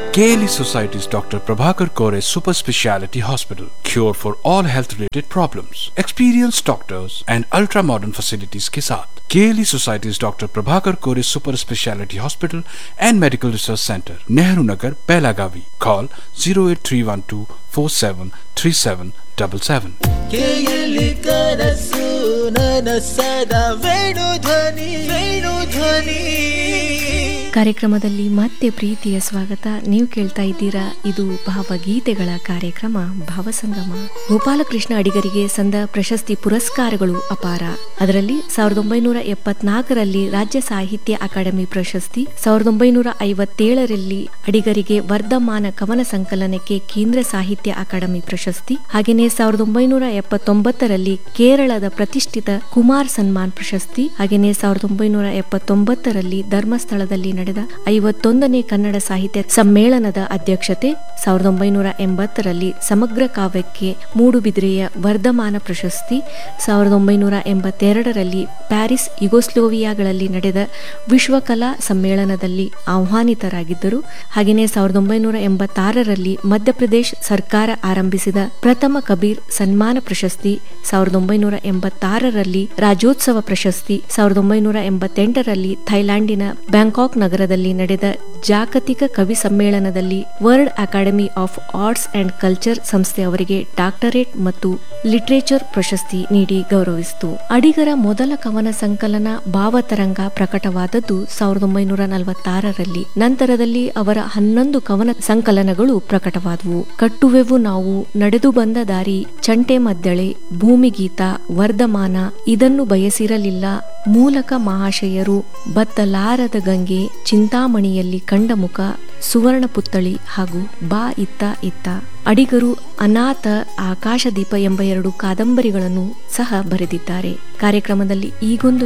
KLE Society's Dr. Prabhakar Kore Super Speciality Hospital. Cure for all health related problems. Experienced doctors and ultra modern facilities के साथ KLE Society's Dr. Prabhakar Kore Super Speciality Hospital and Medical Research Center, Nehru Nagar, Pelagavi. Call 08312 473777. ಕೇಯಲಿ ಕನಸು ನನಸದ ವೇಣು ಧ್ವನಿ ವೇಣು ಧ್ವನಿ ಕಾರ್ಯಕ್ರಮದಲ್ಲಿ ಮತ್ತೆ ಪ್ರೀತಿಯ ಸ್ವಾಗತ ನೀವು ಕೇಳ್ತಾ ಇದ್ದೀರಾ ಇದು ಭಾವಗೀತೆಗಳ ಕಾರ್ಯಕ್ರಮ ಭಾವಸಂಗಮ ಗೋಪಾಲಕೃಷ್ಣ ಅಡಿಗರಿಗೆ ಸಂದ ಪ್ರಶಸ್ತಿ ಪುರಸ್ಕಾರಗಳು ಅಪಾರ ಅದರಲ್ಲಿ ಸಾವಿರದ ಒಂಬೈನೂರ ಎಪ್ಪತ್ನಾಲ್ಕರಲ್ಲಿ ರಾಜ್ಯ ಸಾಹಿತ್ಯ ಅಕಾಡೆಮಿ ಪ್ರಶಸ್ತಿ ಸಾವಿರದ ಒಂಬೈನೂರ ಐವತ್ತೇಳರಲ್ಲಿ ಅಡಿಗರಿಗೆ ವರ್ಧಮಾನ ಕವನ ಸಂಕಲನಕ್ಕೆ ಕೇಂದ್ರ ಸಾಹಿತ್ಯ ಅಕಾಡೆಮಿ ಪ್ರಶಸ್ತಿ ಹಾಗೆಯೇ ಸಾವಿರದ ಒಂಬೈನೂರ ಎಪ್ಪತ್ತೊಂಬತ್ತರಲ್ಲಿ ಕೇರಳದ ಪ್ರತಿಷ್ಠಿತ ಕುಮಾರ್ ಸನ್ಮಾನ್ ಪ್ರಶಸ್ತಿ ಹಾಗೆಯೇ ಸಾವಿರದ ಒಂಬೈನೂರ ಎಪ್ಪತ್ತೊಂಬತ್ತರಲ್ಲಿ ಧರ್ಮಸ್ಥಳದಲ್ಲಿ ನಡೆದ ಐವತ್ತೊಂದನೇ ಕನ್ನಡ ಸಾಹಿತ್ಯ ಸಮ್ಮೇಳನದ ಅಧ್ಯಕ್ಷತೆ ಸಾವಿರದ ಒಂಬೈನೂರ ಎಂಬತ್ತರಲ್ಲಿ ಸಮಗ್ರ ಕಾವ್ಯಕ್ಕೆ ಮೂಡುಬಿದಿರೆಯ ವರ್ಧಮಾನ ಪ್ರಶಸ್ತಿ ಸಾವಿರದ ಒಂಬೈನೂರ ಎಂಬತ್ತೆರಡರಲ್ಲಿ ಪ್ಯಾರಿಸ್ ಯುಗೋಸ್ಲೋವಿಯಾಗಳಲ್ಲಿ ನಡೆದ ವಿಶ್ವಕಲಾ ಸಮ್ಮೇಳನದಲ್ಲಿ ಆಹ್ವಾನಿತರಾಗಿದ್ದರು ಹಾಗೆಯೇ ಸಾವಿರದ ಒಂಬೈನೂರ ಎಂಬತ್ತಾರರಲ್ಲಿ ಮಧ್ಯಪ್ರದೇಶ ಸರ್ಕಾರ ಆರಂಭಿಸಿದ ಪ್ರಥಮ ಕಬೀರ್ ಸನ್ಮಾನ ಪ್ರಶಸ್ತಿ ಸಾವಿರದ ಒಂಬೈನೂರ ಎಂಬತ್ತಾರರಲ್ಲಿ ರಾಜ್ಯೋತ್ಸವ ಪ್ರಶಸ್ತಿ ಸಾವಿರದ ಒಂಬೈನೂರ ಎಂಬತ್ತೆಂಟರಲ್ಲಿ ಥೈಲ್ಯಾಂಡಿನ ಬ್ಯಾಂಕಾಕ್ ನಗರದಲ್ಲಿ ನಡೆದ ಜಾಗತಿಕ ಕವಿ ಸಮ್ಮೇಳನದಲ್ಲಿ world academy of arts and culture ಸಂಸ್ಥೆ ಅವರಿಗೆ ಡಾಕ್ಟರೇಟ್ ಮತ್ತು ಲಿಟರೇಚರ್ ಪ್ರಶಸ್ತಿ ನೀಡಿ ಗೌರವಿಸಿತು ಅಡಿಗರ ಮೊದಲ ಕವನ ಸಂಕಲನ ಭಾವತರಂಗ ಪ್ರಕಟವಾದದ್ದು ಸಾವಿರದ ಒಂಬೈನೂರ ನಲವತ್ತಾರರಲ್ಲಿ ನಂತರದಲ್ಲಿ ಅವರ ಹನ್ನೊಂದು ಕವನ ಸಂಕಲನಗಳು ಪ್ರಕಟವಾದವು ಕಟ್ಟುವೆವು ನಾವು ನಡೆದು ಬಂದ ದಾರಿ ಚಂಟೆ ಮದ್ದಳೆ ಭೂಮಿಗೀತ ವರ್ಧಮಾನ ಇದನ್ನು ಬಯಸಿರಲಿಲ್ಲ ಮೂಲಕ ಮಹಾಶಯರು ಬತ್ತಲಾರದ ಗಂಗೆ ಚಿಂತಾಮಣಿಯಲ್ಲಿ ಕಂಡ ಮುಖ ಸುವರ್ಣ ಪುತ್ತಳಿ ಹಾಗೂ ಬಾ ಇತ್ತ ಇತ್ತ ಅಡಿಗರು ಅನಾಥ ಆಕಾಶದೀಪ ಎಂಬ ಎರಡು ಕಾದಂಬರಿಗಳನ್ನು ಸಹ ಬರೆದಿದ್ದಾರೆ ಕಾರ್ಯಕ್ರಮದಲ್ಲಿ ಈಗೊಂದು